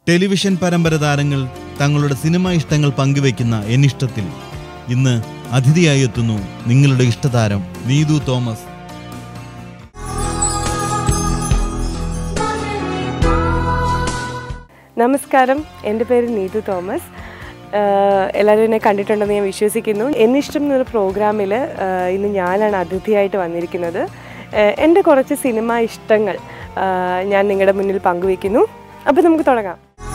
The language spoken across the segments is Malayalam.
ടെലിവിഷൻ പരമ്പര താരങ്ങൾ തങ്ങളുടെ സിനിമാ ഇഷ്ടങ്ങൾ പങ്കുവെക്കുന്ന എന്നിഷ്ടത്തിൽ ഇന്ന് അതിഥിയായി എത്തുന്നു നിങ്ങളുടെ ഇഷ്ടതാരം നീതു തോമസ് നമസ്കാരം എൻ്റെ പേര് നീതു തോമസ് ആഹ് എല്ലാവരും എന്നെ കണ്ടിട്ടുണ്ടെന്ന് ഞാൻ വിശ്വസിക്കുന്നു എന്നിഷ്ടം എന്നൊരു പ്രോഗ്രാമിൽ ഇന്ന് ഞാനാണ് അതിഥിയായിട്ട് വന്നിരിക്കുന്നത് ആഹ് എൻ്റെ കുറച്ച് സിനിമ ഇഷ്ടങ്ങൾ ആഹ് ഞാൻ നിങ്ങളുടെ മുന്നിൽ പങ്കുവയ്ക്കുന്നു അപ്പോൾ നമുക്ക് തുടങ്ങാം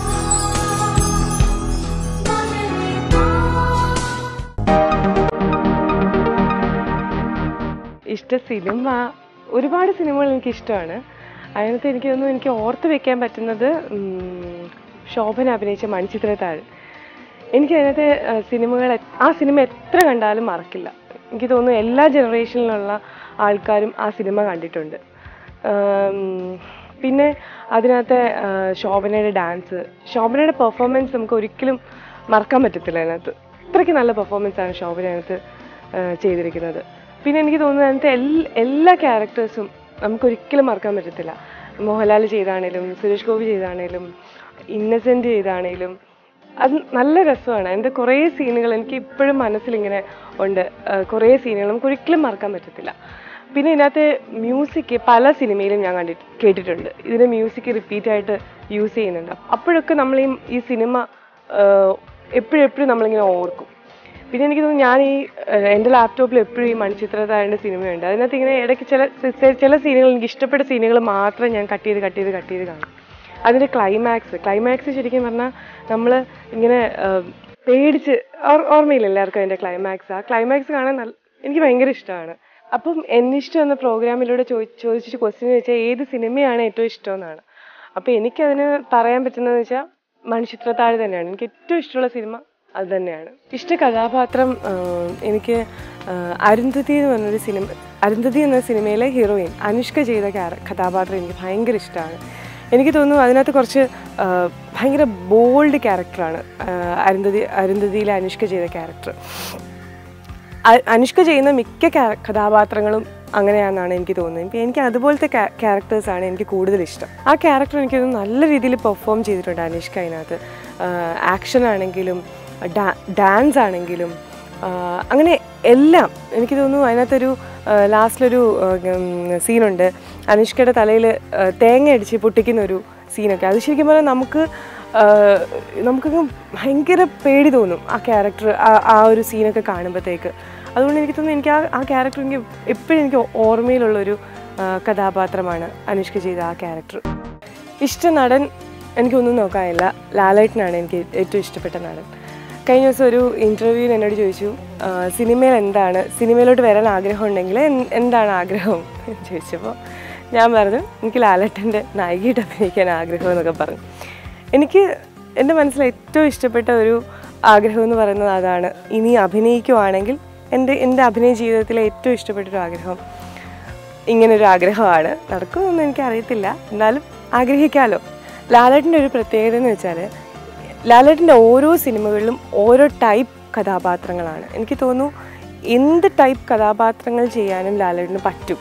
ഇഷ്ട സിനിമ ഒരുപാട് സിനിമകൾ എനിക്ക് ഇഷ്ടമാണ് അതിനകത്ത് എനിക്ക് തോന്നുന്നു എനിക്ക് ഓർത്ത് വെക്കാൻ പറ്റുന്നത് ഉം, ശോഭന അഭിനയിച്ച മൺചിത്രത്താഴ് എനിക്ക് അതിനകത്തെ ആ, സിനിമകൾ എ- ആ സിനിമ എത്ര കണ്ടാലും മറക്കില്ല എനിക്ക് തോന്നുന്നു എല്ലാ ജനറേഷനിലുള്ള ആൾക്കാരും ആ സിനിമ കണ്ടിട്ടുണ്ട് ആം, പിന്നെ അതിനകത്തെ ആ, ശോഭനയുടെ ഡാൻസ് ശോഭനയുടെ പെർഫോമൻസ് നമുക്ക് ഒരിക്കലും മറക്കാൻ പറ്റത്തില്ല അതിനകത്ത് അത്രയ്ക്ക് നല്ല പെർഫോമൻസ് ആണ് ശോഭന അതിനകത്ത് ആ, ചെയ്തിരിക്കുന്നത് പിന്നെ എനിക്ക് തോന്നുന്നത് അതിനകത്തെ എൽ- എല്ലാ ക്യാരക്ടേഴ്സും നമുക്കൊരിക്കലും മറക്കാൻ പറ്റത്തില്ല മോഹൻലാൽ ചെയ്താണേലും സുരേഷ് ഗോപി ചെയ്താണേലും ഇന്നസെന്റ് ചെയ്താണേലും അത് നല്ല രസമാണ് അതിൻ്റെ കുറേ സീനുകൾ എനിക്ക് ഇപ്പോഴും മനസ്സിലിങ്ങനെ ഉണ്ട് ആ, കുറേ സീനുകൾ നമുക്ക് ഒരിക്കലും മറക്കാൻ പറ്റത്തില്ല പിന്നെ ഇതിനകത്തെ മ്യൂസിക് പല സിനിമയിലും ഞാൻ കണ്ടിട്ട് കേട്ടിട്ടുണ്ട് ഇതിൻ്റെ മ്യൂസിക് റിപ്പീറ്റ് ആയിട്ട് യൂസ് ചെയ്യുന്നുണ്ട് അപ്പോഴൊക്കെ നമ്മൾ ഈ ഈ സിനിമ എപ്പോഴും എപ്പോഴും നമ്മളിങ്ങനെ ഓർക്കും പിന്നെ എനിക്ക് തോന്നുന്നു ഞാൻ ഈ ഏഹ്, എൻ്റെ ലാപ്ടോപ്പിൽ എപ്പോഴും ഈ മണിച്ചിത്രതാരൻ്റെ സിനിമയുണ്ട് അതിനകത്ത് ഇങ്ങനെ ഇടയ്ക്ക് ചില ചെ- ചില സീനുകൾ എനിക്ക് ഇഷ്ടപ്പെട്ട സീനുകൾ മാത്രം ഞാൻ കട്ട് ചെയ്ത് കട്ട് ചെയ്ത് കട്ട് ചെയ്ത് കാണും അതിൻ്റെ ക്ലൈമാക്സ് ക്ലൈമാക്സ് ശരിക്കും പറഞ്ഞാൽ നമ്മൾ ഇങ്ങനെ ഏഹ്, പേടിച്ച് ഓർ- ഓർമ്മയില്ല എല്ലാവർക്കും അതിൻ്റെ ക്ലൈമാക്സ് ആ ക്ലൈമാക്സ് കാണാൻ നല്ല എനിക്ക് ഭയങ്കര ഇഷ്ടമാണ് അപ്പം എന്നിഷ്ടം എന്ന പ്രോഗ്രാമിലൂടെ ചോദി ചോദിച്ചിട്ട് ക്വസ്റ്റ്യൻ ചോദിച്ചാൽ ഏത് സിനിമയാണ് ഏറ്റവും ഇഷ്ടം എന്നാണ് അപ്പോൾ എനിക്കതിന് പറയാൻ പറ്റുന്നതെന്ന് വെച്ചാൽ മണിച്ചിത്രത്താഴ് തന്നെയാണ് എനിക്ക് ഏറ്റവും ഇഷ്ടമുള്ള സിനിമ അത് തന്നെയാണ് ഇഷ്ട കഥാപാത്രം ആഹ്, എനിക്ക് ആഹ്, അരുന്ധതി എന്ന് പറഞ്ഞൊരു സിനിമ അരുന്ധതി എന്ന സിനിമയിലെ ഹീറോയിൻ അനുഷ്ക ചെയ്ത ക്യാര- കഥാപാത്രം എനിക്ക് ഭയങ്കര ഇഷ്ടമാണ് എനിക്ക് തോന്നുന്നു അതിനകത്ത് കുറച്ച് ആഹ്, ഭയങ്കര ബോൾഡ് ക്യാരക്ടറാണ് അരുന്ധതി അരുന്ധതിയിലെ അനുഷ്ക ചെയ്ത ക്യാരക്ടർ അ- അനുഷ്ക ചെയ്യുന്ന മിക്ക ക്യാ- കഥാപാത്രങ്ങളും അങ്ങനെയാണെന്നാണ് എനിക്ക് തോന്നുന്നത് ഇപ്പം എനിക്ക് അതുപോലത്തെ ക്യാരക്ടേഴ്സാണ് എനിക്ക് കൂടുതൽ ഇഷ്ടം ആ ക്യാരക്ടർ എനിക്ക് തോന്നുന്നു നല്ല രീതിയിൽ പെർഫോം ചെയ്തിട്ടുണ്ട് അനുഷ്ക അതിനകത്ത് ആക്ഷൻ ആണെങ്കിലും ഡാൻസ് ആണെങ്കിലും ആ, അങ്ങനെ എല്ലാം എനിക്ക് തോന്നുന്നു അതിനകത്തൊരു ലാസ്റ്റിലൊരു സീനുണ്ട് അനുഷ്കയുടെ തലയിൽ തേങ്ങ അടിച്ച് പൊട്ടിക്കുന്ന ഒരു സീനൊക്കെ അത് ശരിക്കും പറഞ്ഞാൽ നമുക്ക് ആഹ് നമുക്കങ്ങ് ഭയങ്കര പേടി തോന്നും ആ ക്യാരക്ടർ ആ ഒരു സീനൊക്കെ കാണുമ്പോഴത്തേക്ക് അതുകൊണ്ട് എനിക്ക് തോന്നുന്നു എനിക്ക് ആ ആ ക്യാരക്ടർ എനിക്ക് എപ്പോഴും എനിക്ക് ഓർമ്മയിലുള്ളൊരു ആഹ് കഥാപാത്രമാണ് അനുഷ്ക ചെയ്ത ആ ക്യാരക്ടർ ഇഷ്ട നടൻ എനിക്കൊന്നും നോക്കാനില്ല ലാലേട്ടനാണ് എനിക്ക് ഏറ്റവും ഇഷ്ടപ്പെട്ട നടൻ കഴിഞ്ഞ ദിവസം ഒരു ഇൻ്റർവ്യൂവിൽ എന്നോട് ചോദിച്ചു ആ, സിനിമയിൽ എന്താണ് സിനിമയിലോട്ട് വരാൻ ആഗ്രഹം ഉണ്ടെങ്കിൽ എൻ- എന്താണ് ആഗ്രഹം എന്ന് ചോദിച്ചപ്പോൾ ഞാൻ പറഞ്ഞു എനിക്ക് ലാലേട്ടൻ്റെ നായികയായിട്ട് അഭിനയിക്കാൻ ആഗ്രഹം എന്നൊക്കെ പറഞ്ഞു എനിക്ക് എൻ്റെ മനസ്സിൽ ഏറ്റവും ഇഷ്ടപ്പെട്ട ഒരു ആഗ്രഹം എന്ന് പറയുന്നത് അതാണ് ഇനി അഭിനയിക്കുവാണെങ്കിൽ എൻ്റെ എൻ്റെ അഭിനയ ജീവിതത്തിലെ ഏറ്റവും ഇഷ്ടപ്പെട്ടൊരു ആഗ്രഹം ഇങ്ങനൊരു ആഗ്രഹമാണ് നടക്കുമെന്നൊന്നും എനിക്ക് അറിയത്തില്ല എന്നാലും ആഗ്രഹിക്കാമല്ലോ ലാലേട്ടൻ്റെ ഒരു പ്രത്യേകത എന്ന് വെച്ചാൽ ലാലേട്ടൻ്റെ ഓരോ സിനിമകളിലും ഓരോ ടൈപ്പ് കഥാപാത്രങ്ങളാണ് എനിക്ക് തോന്നുന്നു എന്ത് ടൈപ്പ് കഥാപാത്രങ്ങൾ ചെയ്യാനും ലാലേട്ടന് പറ്റും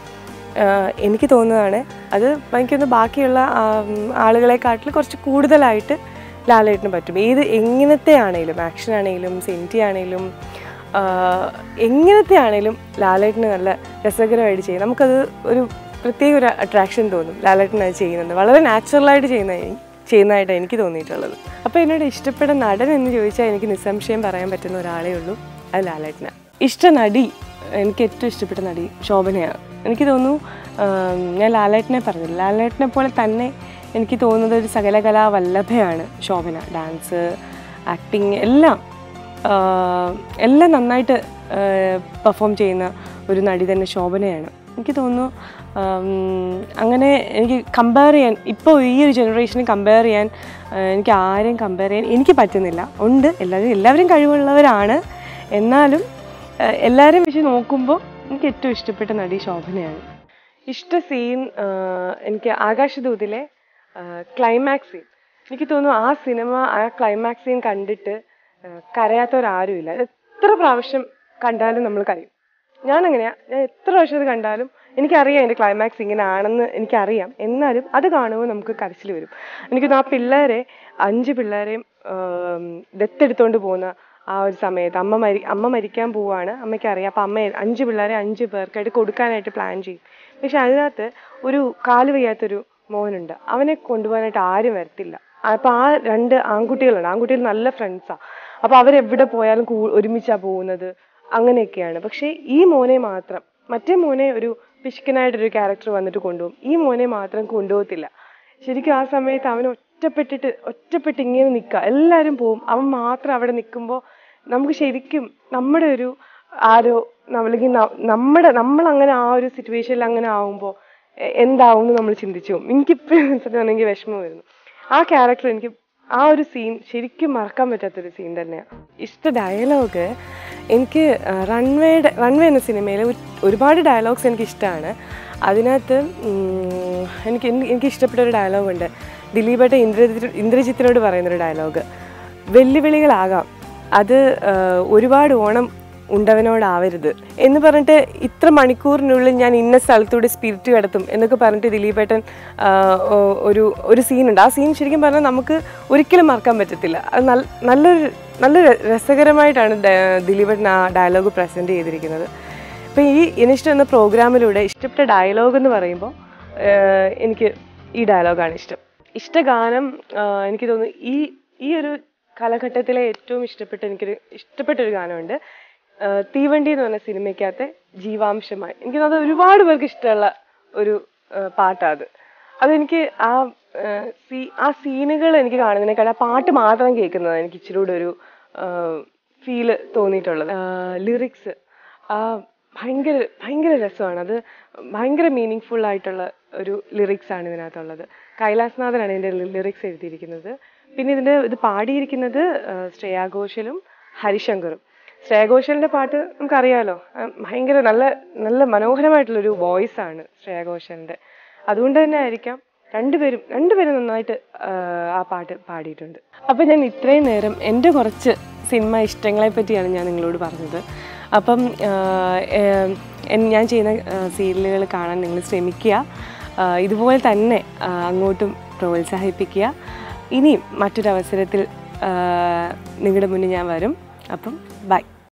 ആഹ് എനിക്ക് തോന്നുന്നതാണ് അത് എനിക്കൊന്ന് ബാക്കിയുള്ള ആം, ആളുകളെക്കാട്ടിൽ കുറച്ച് കൂടുതലായിട്ട് ലാലേട്ടന് പറ്റും ഏത് എങ്ങനത്തെ ആണെങ്കിലും ആക്ഷൻ ആണെങ്കിലും സെൻറ്റി ആണെങ്കിലും ആഹ്, എങ്ങനത്തെ ആണെങ്കിലും ലാലേട്ടന് നല്ല രസകരമായിട്ട് ചെയ്യും നമുക്കത് ഒരു പ്രത്യേക ഒരു അട്രാക്ഷൻ തോന്നും ലാലേട്ടൻ അത് ചെയ്യുന്നത് വളരെ നാച്ചുറലായിട്ട് ചെയ്യുന്ന ചെയ്യുന്നതായിട്ടാണ് എനിക്ക് തോന്നിയിട്ടുള്ളത് അപ്പോൾ എന്നോട് ഇഷ്ടപ്പെട്ട നടൻ എന്ന് ചോദിച്ചാൽ എനിക്ക് നിസ്സംശയം പറയാൻ പറ്റുന്ന ഒരാളേ ഉള്ളൂ അത് ലാലേട്ടനാണ് ഇഷ്ട നടി എനിക്ക് ഏറ്റവും ഇഷ്ടപ്പെട്ട നടി ശോഭനയാണ് എനിക്ക് തോന്നുന്നു ആം, ഞാൻ ലാലേട്ടനെ പറഞ്ഞു ലാലേട്ടനെ പോലെ തന്നെ എനിക്ക് തോന്നുന്നത് ഒരു സകലകലാ വല്ലഭയാണ് ശോഭന ഡാൻസ് ആക്ടിങ് എല്ലാം ആഹ്, എല്ലാം നന്നായിട്ട് പെർഫോം ചെയ്യുന്ന ഒരു നടി തന്നെ ശോഭനയാണ് എനിക്ക് തോന്നുന്നു ആം, അങ്ങനെ എനിക്ക് കമ്പയർ ചെയ്യാൻ ഇപ്പോൾ ഈ ഒരു ജനറേഷന് കമ്പയർ ചെയ്യാൻ ആഹ്, എനിക്ക് ആരെയും കമ്പയർ ചെയ്യാൻ എനിക്ക് പറ്റുന്നില്ല ഉണ്ട് എല്ലാവരും എല്ലാവരും കഴിവുള്ളവരാണ് എന്നാലും ആഹ്, എല്ലാവരെയും വെച്ച് നോക്കുമ്പോൾ എനിക്ക് ഏറ്റവും ഇഷ്ടപ്പെട്ട നടി ശോഭനയാണ് ഇഷ്ട സീൻ എനിക്ക് ആകാശദൂതിലെ ക്ലൈമാക്സ് സീൻ എനിക്ക് തോന്നുന്നു ആ സിനിമ ആ ക്ലൈമാക്സ് സീൻ കണ്ടിട്ട് ആഹ്, കരയാത്തവരാരുമില്ല എത്ര പ്രാവശ്യം കണ്ടാലും നമ്മൾ കരയും ഞാൻ അങ്ങനെയാ ഞാൻ എത്ര പ്രാവശ്യം അത് കണ്ടാലും എനിക്കറിയാം എൻ്റെ ക്ലൈമാക്സ് ഇങ്ങനെ ആണെന്ന് എനിക്കറിയാം എന്നാലും അത് കാണുമ്പോൾ നമുക്ക് കരച്ചിൽ വരും എനിക്കൊന്ന് ആ പിള്ളേരെ അഞ്ച് പിള്ളേരെയും ആം, ദത്തെടുത്തോണ്ട് പോകുന്ന ആ ഒരു സമയത്ത് അമ്മ മരി അമ്മ മരിക്കാൻ പോവാണ് അമ്മയ്ക്ക് അറിയാം അപ്പം അമ്മ അഞ്ച് പിള്ളേരെ അഞ്ച് പേർക്കായിട്ട് കൊടുക്കാനായിട്ട് പ്ലാൻ ചെയ്യും പക്ഷെ അതിനകത്ത് ഒരു കാല് വയ്യാത്തൊരു മോനുണ്ട് അവനെ കൊണ്ടുപോകാനായിട്ട് ആരും വരത്തില്ല അപ്പം ആ രണ്ട് ആൺകുട്ടികളുണ്ട് ആൺകുട്ടികൾ നല്ല ഫ്രണ്ട്സാണ് അപ്പോൾ അവരെവിടെ പോയാലും കൂ ഒരുമിച്ചാ പോകുന്നത് അങ്ങനെയൊക്കെയാണ് പക്ഷേ ഈ മോനെ മാത്രം മറ്റേ മോനെ ഒരു പിശുക്കനായിട്ടൊരു ക്യാരക്ടർ വന്നിട്ട് കൊണ്ടുപോകും ഈ മോനെ മാത്രം കൊണ്ടുപോകത്തില്ല ശരിക്കും ആ സമയത്ത് അവൻ ഒറ്റപ്പെട്ടിട്ട് ഒറ്റപ്പെട്ട് ഇങ്ങനെ നിൽക്കുക എല്ലാവരും പോവും അവൻ മാത്രം അവിടെ നിൽക്കുമ്പോൾ നമുക്ക് ശരിക്കും നമ്മുടെ ഒരു ആരോ ന- അല്ലെങ്കിൽ ന- നമ്മുടെ നമ്മൾ അങ്ങനെ ആ ഒരു സിറ്റുവേഷനിൽ അങ്ങനെ ആവുമ്പോൾ എന്താവും എന്ന് നമ്മൾ ചിന്തിച്ചു പോകും എനിക്കിപ്പോഴും സത്യം പറഞ്ഞാൽ എനിക്ക് വിഷമം വരുന്നു ആ ക്യാരക്ടർ എനിക്ക് ആ ഒരു സീൻ ശരിക്കും മറക്കാൻ പറ്റാത്തൊരു സീൻ തന്നെയാണ് ഇഷ്ട ഡയലോഗ് എനിക്ക് റൺവേയുടെ റൺവേ എന്ന സിനിമയിൽ ഒരുപാട് ഡയലോഗ്സ് എനിക്ക് ഇഷ്ടമാണ് അതിനകത്ത് ഉം, എനിക്ക് എനിക്ക് എനിക്ക് ഇഷ്ടപ്പെട്ട ഒരു ഡയലോഗുണ്ട് ദിലീപേട്ട ഇന്ദ്രജിത്ത് ഇന്ദ്രജിത്തിനോട് പറയുന്നൊരു ഡയലോഗ് വെല്ലുവിളികളാകാം അത് ആ, ഒരുപാട് ഓണം ഉണ്ടവനോടാവരുത് എന്ന് പറഞ്ഞിട്ട് ഇത്ര മണിക്കൂറിനുള്ളിൽ ഞാൻ ഇന്ന സ്ഥലത്തൂടെ സ്പിരിറ്റ് കടത്തും എന്നൊക്കെ പറഞ്ഞിട്ട് ദിലീപേട്ടൻ ആ, ഒ- ഒരു ഒരു സീനുണ്ട് ആ സീൻ ശരിക്കും പറഞ്ഞാൽ നമുക്ക് ഒരിക്കലും മറക്കാൻ പറ്റത്തില്ല അത് നല്ല നല്ലൊരു നല്ലൊരു രസകരമായിട്ടാണ് ഡ- ദിലീപേട്ടൻ ആ ഡയലോഗ് പ്രസൻറ്റ് ചെയ്തിരിക്കുന്നത് ഇപ്പം ഈ ഇനിഷ്ടം എന്ന പ്രോഗ്രാമിലൂടെ ഇഷ്ടപ്പെട്ട ഡയലോഗ് എന്ന് പറയുമ്പോൾ എനിക്ക് ഈ ഡയലോഗാണ് ഇഷ്ടം ഇഷ്ടഗാനം ആ, എനിക്ക് തോന്നുന്നു ഈ ഈ ഒരു കാലഘട്ടത്തിലെ ഏറ്റവും ഇഷ്ടപ്പെട്ട എനിക്കൊരു ഇഷ്ടപ്പെട്ട ഒരു ഗാനമുണ്ട് ആ, തീവണ്ടി എന്ന് പറഞ്ഞ സിനിമയ്ക്കകത്തെ ജീവാംശമായി എനിക്ക് തോന്നുന്നത് ഒരുപാട് പേർക്ക് ഇഷ്ടമുള്ള ഒരു പാട്ടാണ് അത് അതെനിക്ക് ആ ആ, സീ ആ സീനുകൾ എനിക്ക് കാണുന്നതിനേക്കാൾ ആ പാട്ട് മാത്രം കേൾക്കുന്നത് എനിക്ക് ഇച്ചിരി കൂടെ ഒരു ഫീല് തോന്നിയിട്ടുള്ളത് ലിറിക്സ് ആ ഭയങ്കര ഭയങ്കര രസമാണ് അത് ഭയങ്കര മീനിങ് ഫുൾ ആയിട്ടുള്ള ഒരു ലിറിക്സ് ആണ് ഇതിനകത്തുള്ളത് കൈലാസ്നാഥനാണ് ഇതിൻ്റെ ലിറിക്സ് എഴുതിയിരിക്കുന്നത് പിന്നെ ഇതിൻ്റെ ഇത് പാടിയിരിക്കുന്നത് ആ, ശ്രേയാ ഘോഷലും ഹരിശങ്കറും ശ്രേയാ ഘോഷലിൻ്റെ പാട്ട് നമുക്കറിയാലോ ആ, ഭയങ്കര നല്ല നല്ല മനോഹരമായിട്ടുള്ളൊരു വോയിസ് ആണ് ശ്രേയാ ഘോഷലിൻ്റെ അതുകൊണ്ട് തന്നെ ആയിരിക്കാം രണ്ടുപേരും രണ്ടുപേരും നന്നായിട്ട് ആ, ആ പാട്ട് പാടിയിട്ടുണ്ട് അപ്പം ഞാൻ ഇത്രയും നേരം എൻ്റെ കുറച്ച് സിനിമ ഇഷ്ടങ്ങളെ പറ്റിയാണ് ഞാൻ നിങ്ങളോട് പറഞ്ഞത് അപ്പം ആ, ഏം, എൻ- ഞാൻ ചെയ്യുന്ന സീരിയലുകൾ കാണാൻ നിങ്ങൾ ശ്രമിക്കുക ആ, ഇതുപോലെ തന്നെ ആ, അങ്ങോട്ടും പ്രോത്സാഹിപ്പിക്കുക ഇനിയും മറ്റൊരവസരത്തിൽ നിങ്ങളുടെ മുന്നിൽ ഞാൻ വരും അപ്പം ബൈ